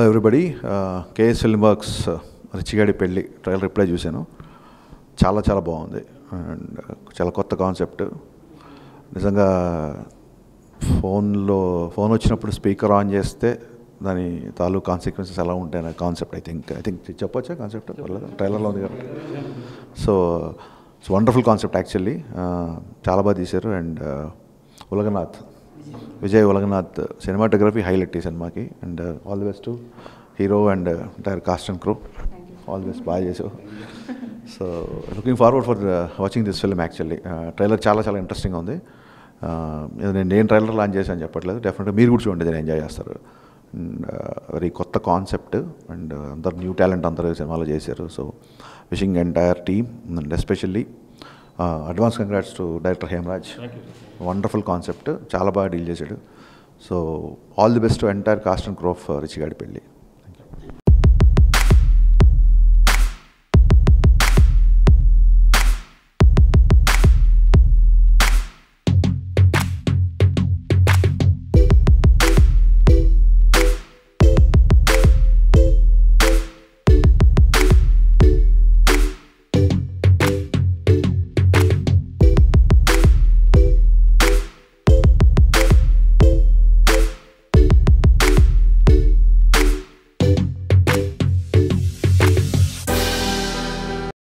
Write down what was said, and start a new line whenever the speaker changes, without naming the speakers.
everybody KS film works రిచిగాడి పెళ్ళి trailer reply చూశాను చాలా చాలా బాగుంది అండ్ చాలా కొత్త కాన్సెప్ట్ నిజంగా ఫోన్లో ఫోన్ వచ్చినప్పుడు స్పీకర్ ఆన్ చేస్తే దాని తాలూ కాన్సిక్వెన్సెస్ ఎలా ఉంటాయి అనే concept I think I think చెప్పొచ్చా కాన్సెప్ట్ ట్రైలర్లో ఉంది కాబట్టి so it's wonderful concept actually చాలా బాగా తీశారు and Ulaganath Vijay Ulaganath cinematography highlight ఈ సినిమాకి and all the best hero and entire cast and crew all the best బాగా చేసావు so looking forward for watching this film actually trailer చాలా చాలా ఇంట్రెస్టింగ్ ఉంది Uh, ఇది నేను నేను ట్రైలర్ లాంచ్ చేశాను చెప్పట్లేదు డెఫినెట్గా మీరు కూడా చూడండి దీన్ని ఎంజాయ్ చేస్తారు వెరీ కొత్త కాన్సెప్ట్ అండ్ అందరు న్యూ టాలెంట్ అందరూ ఈ సినిమాలో చేశారు so wishing entire team and especially advance congrats to director Hemaraj wonderful concept చాలా బాగా డీల్ చేశాడు so all the best to entire cast and crew రిచిగాడి పెళ్ళి